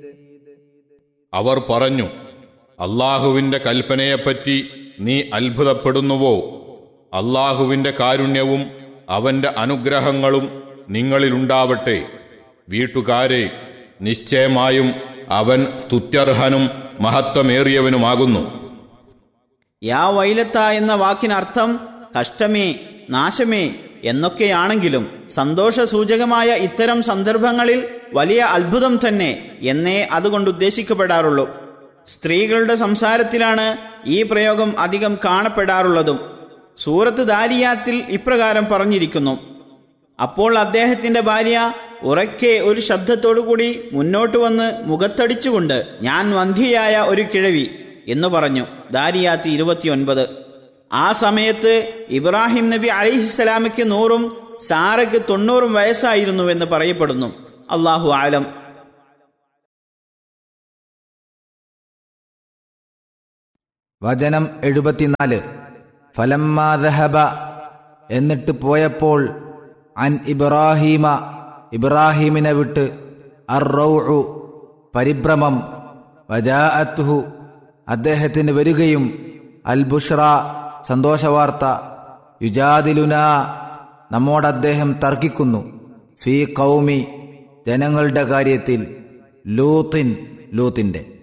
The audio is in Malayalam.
അവർ പറഞ്ഞു അള്ളാഹുവിന്റെ കൽപ്പനയെപ്പറ്റി നീ അത്ഭുതപ്പെടുന്നുവോ അള്ളാഹുവിന്റെ കാരുണ്യവും അവന്റെ അനുഗ്രഹങ്ങളും നിങ്ങളിലുണ്ടാവട്ടെ വീട്ടുകാരെ നിശ്ചയമായും അവൻ സ്തുത്യർഹനും മഹത്വമേറിയവനുമാകുന്നു യാ വൈലത്ത എന്ന വാക്കിനർത്ഥം കഷ്ടമേ നാശമേ എന്നൊക്കെയാണെങ്കിലും സന്തോഷസൂചകമായ ഇത്തരം സന്ദർഭങ്ങളിൽ വലിയ അത്ഭുതം തന്നെ എന്നേ അതുകൊണ്ട് ഉദ്ദേശിക്കപ്പെടാറുള്ളൂ സ്ത്രീകളുടെ സംസാരത്തിലാണ് ഈ പ്രയോഗം അധികം കാണപ്പെടാറുള്ളതും സൂറത്ത് ദാരിയാത്തിൽ ഇപ്രകാരം പറഞ്ഞിരിക്കുന്നു അപ്പോൾ അദ്ദേഹത്തിന്റെ ഭാര്യ ഉറക്കെ ഒരു ശബ്ദത്തോടുകൂടി മുന്നോട്ട് വന്ന് മുഖത്തടിച്ചുകൊണ്ട് ഞാൻ വന്ധിയായ ഒരു കിഴവി എന്ന് പറഞ്ഞു ദാരിയാത്തി ഇരുപത്തിയൊൻപത് ആ സമയത്ത് ഇബ്രാഹിം നബി അലിഹിസ്സലാമയ്ക്ക് നൂറും സാറയ്ക്ക് തൊണ്ണൂറും വയസ്സായിരുന്നുവെന്ന് പറയപ്പെടുന്നു അള്ളാഹു ആലം വചനം എഴുപത്തിനാല് ഫലമ്മാദഹബ എന്നിട്ട് പോയപ്പോൾ അൻ ഇബ്രാഹീമ ഇബ്രാഹീമിനെ വിട്ട് അർറൗഉ പരിഭ്രമം വജാഅത്തുഹു അദ്ദേഹത്തിന് വരികയും അൽ ബുഷ്ര സന്തോഷവാർത്ത യുജാദിലുന നമ്മോട് അദ്ദേഹം തർക്കിക്കുന്നു ഫീ കൗമി ജനങ്ങളുടെ കാര്യത്തിൽ ലൂത്തിൻ ലൂത്തിന്റെ